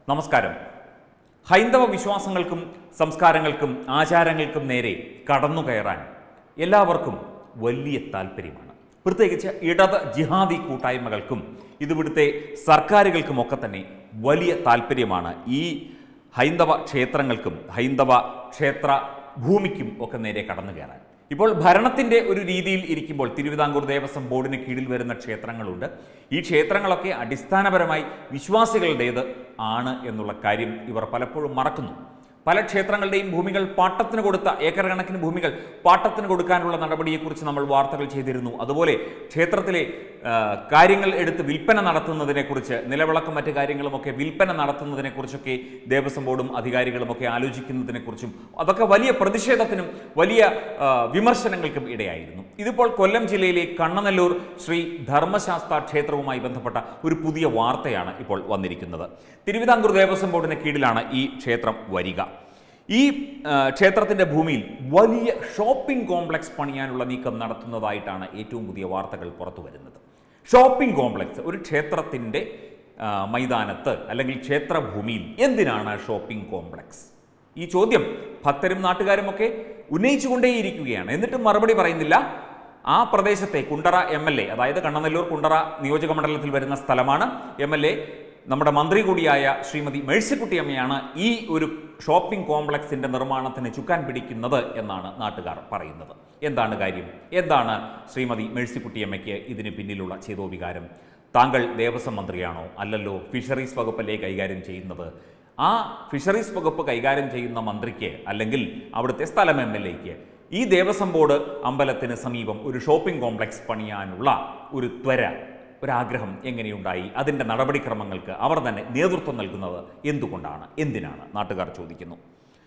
നമസ്കാരം ഹൈന്ദവ വിശ്വാസങ്ങൾക്കും സംസ്കാരങ്ങൾക്കും ആചാരങ്ങൾക്കും നേരെ കടന്നു കയറാൻ എല്ലാവർക്കും വലിയ താല്പര്യമാണ് പ്രത്യേകിച്ച് ഇടത് ജിഹാദി കൂട്ടായ്മകൾക്കും ഇതിവിടുത്തെ സർക്കാരുകൾക്കുമൊക്കെ തന്നെ വലിയ താല്പര്യമാണ് ഈ ഹൈന്ദവ ക്ഷേത്രങ്ങൾക്കും ഹൈന്ദവ ക്ഷേത്ര ഭൂമിക്കും ഒക്കെ നേരെ കടന്നു കയറാൻ ഇപ്പോൾ ഭരണത്തിന്റെ ഒരു രീതിയിൽ ഇരിക്കുമ്പോൾ തിരുവിതാംകൂർ ദേവസ്വം ബോർഡിന് കീഴിൽ വരുന്ന ക്ഷേത്രങ്ങളുണ്ട് ഈ ക്ഷേത്രങ്ങളൊക്കെ അടിസ്ഥാനപരമായി വിശ്വാസികളുടേത് ആണ് എന്നുള്ള കാര്യം ഇവർ പലപ്പോഴും മറക്കുന്നു പല ക്ഷേത്രങ്ങളുടെയും ഭൂമികൾ പാട്ടത്തിന് കൊടുത്ത ഏക്കർ കണക്കിന് ഭൂമികൾ പാട്ടത്തിന് കൊടുക്കാനുള്ള നടപടിയെക്കുറിച്ച് നമ്മൾ വാർത്തകൾ ചെയ്തിരുന്നു അതുപോലെ ക്ഷേത്രത്തിലെ ആ, കാര്യങ്ങൾ എടുത്ത് വിൽപ്പന നടത്തുന്നതിനെക്കുറിച്ച് നിലവിളക്കും മറ്റു കാര്യങ്ങളുമൊക്കെ വിൽപ്പന നടത്തുന്നതിനെക്കുറിച്ചൊക്കെ ദേവസ്വം ബോർഡും അധികാരികളുമൊക്കെ ആലോചിക്കുന്നതിനെക്കുറിച്ചും അതൊക്കെ വലിയ പ്രതിഷേധത്തിനും വലിയ ആ, വിമർശനങ്ങൾക്കും ഇടയായിരുന്നു ഇതിപ്പോൾ കൊല്ലം ജില്ലയിലെ കണ്ണനല്ലൂർ ശ്രീ ധർമ്മശാസ്ത്ര ക്ഷേത്രവുമായി ബന്ധപ്പെട്ട ഒരു പുതിയ വാർത്തയാണ് ഇപ്പോൾ വന്നിരിക്കുന്നത് തിരുവിതാംകൂർ ദേവസ്വം ബോർഡിന് കീഴിലാണ് ഈ ക്ഷേത്രം വരിക ഈ ആ, ക്ഷേത്രത്തിന്റെ ഭൂമിയിൽ വലിയ ഷോപ്പിംഗ് കോംപ്ലക്സ് പണിയാനുള്ള നീക്കം നടത്തുന്നതായിട്ടാണ് ഏറ്റവും പുതിയ വാർത്തകൾ പുറത്തു വരുന്നത് ഷോപ്പിംഗ് കോംപ്ലക്സ് ഒരു ക്ഷേത്രത്തിന്റെ ആ, മൈതാനത്ത് അല്ലെങ്കിൽ ക്ഷേത്രഭൂമിയിൽ എന്തിനാണ് ഷോപ്പിംഗ് കോംപ്ലക്സ് ഈ ചോദ്യം ഭക്തരും നാട്ടുകാരും ഒക്കെ ഉന്നയിച്ചുകൊണ്ടേയിരിക്കുകയാണ് എന്നിട്ടും മറുപടി പറയുന്നില്ല ആ പ്രദേശത്തെ കുണ്ടറ എം എൽ എ അതായത് കണ്ണനല്ലൂർ കുണ്ടറ നിയോജക മണ്ഡലത്തിൽ വരുന്ന സ്ഥലമാണ് എം എൽ എ നമ്മുടെ മന്ത്രി കൂടിയായ ശ്രീമതി മേഴ്സിക്കുട്ടിയമ്മയാണ് ഈ ഒരു ഷോപ്പിംഗ് കോംപ്ലക്സിന്റെ നിർമ്മാണത്തിന് ചുക്കാൻ പിടിക്കുന്നത് എന്നാണ് നാട്ടുകാർ പറയുന്നത് എന്താണ് കാര്യം എന്താണ് ശ്രീമതി മേഴ്സിക്കുട്ടിയമ്മയ്ക്ക് ഇതിന് പിന്നിലുള്ള ചേതോവികാരം താങ്കൾ ദേവസ്വം മന്ത്രിയാണോ അല്ലല്ലോ ഫിഷറീസ് വകുപ്പല്ലേ കൈകാര്യം ചെയ്യുന്നത് ആ ഫിഷറീസ് വകുപ്പ് കൈകാര്യം ചെയ്യുന്ന മന്ത്രിക്ക് അല്ലെങ്കിൽ അവിടുത്തെ സ്ഥലം എം എൽ എക്ക് ഈ ദേവസ്വം ബോർഡ് അമ്പലത്തിന് സമീപം ഒരു ഷോപ്പിംഗ് കോംപ്ലക്സ് പണിയാനുള്ള ഒരു ത്വര ഒരാഗ്രഹം എങ്ങനെയുണ്ടായി അതിൻ്റെ നടപടിക്രമങ്ങൾക്ക് അവർ തന്നെ നേതൃത്വം നൽകുന്നത് എന്തുകൊണ്ടാണ് എന്തിനാണ് നാട്ടുകാർ ചോദിക്കുന്നു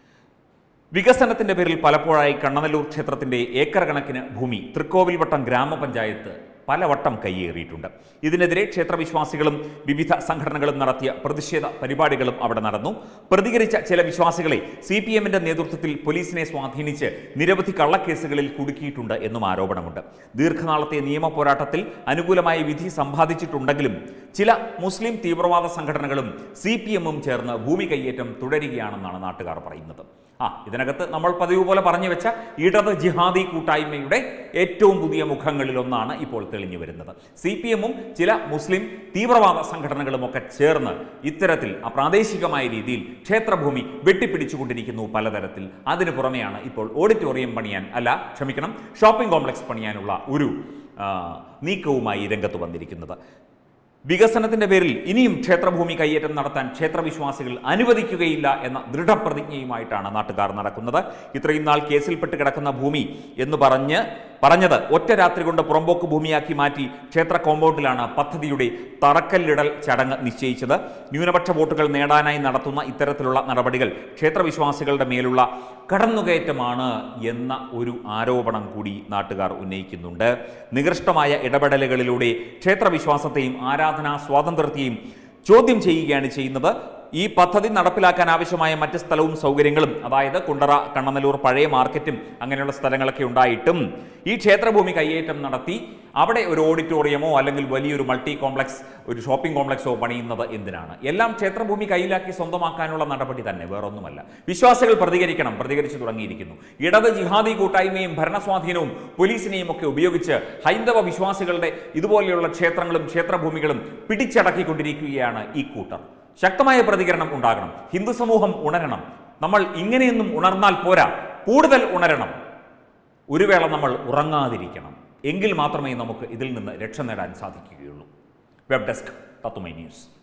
വികസനത്തിന്റെ പേരിൽ പലപ്പോഴായി കണ്ണനല്ലൂർ ക്ഷേത്രത്തിന്റെ ഏക്കർ കണക്കിന് ഭൂമി തൃക്കോവിൽവട്ടം ഗ്രാമപഞ്ചായത്ത് പലവട്ടം കയ്യേറിയിട്ടുണ്ട് ഇതിനെതിരെ ക്ഷേത്രവിശ്വാസികളും വിവിധ സംഘടനകളും നടത്തിയ പ്രതിഷേധ പരിപാടികളും അവിടെ നടന്നു പ്രതികരിച്ച ചില വിശ്വാസികളെ സി പി എമ്മിന്റെ നേതൃത്വത്തിൽ പോലീസിനെ സ്വാധീനിച്ച് നിരവധി കള്ളക്കേസുകളിൽ കുടുക്കിയിട്ടുണ്ട് എന്നും ആരോപണമുണ്ട് ദീർഘനാളത്തെ നിയമ പോരാട്ടത്തിൽ അനുകൂലമായ വിധി സമ്പാദിച്ചിട്ടുണ്ടെങ്കിലും ചില മുസ്ലിം തീവ്രവാദ സംഘടനകളും സി പി എമ്മും ചേർന്ന് ഭൂമി കയ്യേറ്റം തുടരുകയാണെന്നാണ് നാട്ടുകാർ പറയുന്നത് ആ ഇതിനകത്ത് നമ്മൾ പതിവ് പോലെ പറഞ്ഞു വെച്ച ഇടത് ജിഹാദി കൂട്ടായ്മയുടെ ഏറ്റവും പുതിയ മുഖങ്ങളിലൊന്നാണ് ഇപ്പോൾ തെളിഞ്ഞു വരുന്നത് സി പി എമ്മും ചില മുസ്ലിം തീവ്രവാദ സംഘടനകളും ഒക്കെ ചേർന്ന് ഇത്തരത്തിൽ അപ്രാദേശികമായ രീതിയിൽ ക്ഷേത്രഭൂമി വെട്ടിപ്പിടിച്ചുകൊണ്ടിരിക്കുന്നു പലതരത്തിൽ അതിനു പുറമെയാണ് ഇപ്പോൾ ഓഡിറ്റോറിയം പണിയാൻ അല്ല ക്ഷമിക്കണം ഷോപ്പിംഗ് കോംപ്ലക്സ് പണിയാനുള്ള ഒരു ആ, നീക്കവുമായി രംഗത്ത് വന്നിരിക്കുന്നത് വികസനത്തിന്റെ പേരിൽ ഇനിയും ക്ഷേത്രഭൂമി കയ്യേറ്റം നടത്താൻ ക്ഷേത്രവിശ്വാസികൾ അനുവദിക്കുകയില്ല എന്ന ദൃഢപ്രതിജ്ഞയുമായിട്ടാണ് നാട്ടുകാർ നടക്കുന്നത് ഇത്രയും നാൾ കേസിൽപ്പെട്ട് കിടക്കുന്ന ഭൂമി എന്ന് പറഞ്ഞ് പറഞ്ഞത് ഒറ്റ രാത്രി കൊണ്ട് പുറമ്പോക്ക് ഭൂമിയാക്കി മാറ്റി ക്ഷേത്ര കോമ്പൗണ്ടിലാണ് പദ്ധതിയുടെ തറക്കല്ലിടൽ ചടങ്ങ് നിശ്ചയിച്ചത് ന്യൂനപക്ഷ വോട്ടുകൾ നേടാനായി നടത്തുന്ന ഇത്തരത്തിലുള്ള നടപടികൾ ക്ഷേത്രവിശ്വാസികളുടെ മേലുള്ള കടന്നുകയറ്റമാണ് എന്ന ഒരു ആരോപണം കൂടി നാട്ടുകാർ ഉന്നയിക്കുന്നുണ്ട് നികൃഷ്ടമായ ഇടപെടലുകളിലൂടെ ക്ഷേത്രവിശ്വാസത്തെയും ആരാധനാ സ്വാതന്ത്ര്യത്തെയും ചോദ്യം ചെയ്യുകയാണ് ചെയ്യുന്നത് ഈ പദ്ധതി നടപ്പിലാക്കാൻ ആവശ്യമായ മറ്റ് സ്ഥലവും സൗകര്യങ്ങളും അതായത് കുണ്ടറ കണ്ണനല്ലൂർ പഴയ മാർക്കറ്റും അങ്ങനെയുള്ള സ്ഥലങ്ങളൊക്കെ ഉണ്ടായിട്ടും ഈ ക്ഷേത്രഭൂമി കയ്യേറ്റം നടത്തി അവിടെ ഒരു ഓഡിറ്റോറിയമോ അല്ലെങ്കിൽ വലിയൊരു മൾട്ടി കോംപ്ലക്സ് ഒരു ഷോപ്പിംഗ് കോംപ്ലക്സോ പണിയുന്നത് എന്തിനാണ് എല്ലാം ക്ഷേത്രഭൂമി കയ്യിലാക്കി സ്വന്തമാക്കാനുള്ള നടപടി തന്നെ വേറൊന്നുമല്ല വിശ്വാസികൾ പ്രതികരിക്കണം പ്രതികരിച്ചു തുടങ്ങിയിരിക്കുന്നു ഇടത് ജിഹാദി കൂട്ടായ്മയും ഭരണസ്വാധീനവും പോലീസിനെയും ഒക്കെ ഉപയോഗിച്ച് ഹൈന്ദവ വിശ്വാസികളുടെ ഇതുപോലെയുള്ള ക്ഷേത്രങ്ങളും ക്ഷേത്രഭൂമികളും പിടിച്ചടക്കിക്കൊണ്ടിരിക്കുകയാണ് ഈ കൂട്ടർ ശക്തമായ പ്രതികരണം ഉണ്ടാകണം ഹിന്ദു സമൂഹം ഉണരണം നമ്മൾ ഇങ്ങനെയൊന്നും ഉണർന്നാൽ പോരാ കൂടുതൽ ഉണരണം ഒരു വേള നമ്മൾ ഉറങ്ങാതിരിക്കണം എങ്കിൽ മാത്രമേ നമുക്ക് ഇതിൽ നിന്ന് രക്ഷ നേടാൻ സാധിക്കുകയുള്ളൂ വെബ് ഡെസ്ക് തത്തുമൈ ന്യൂസ്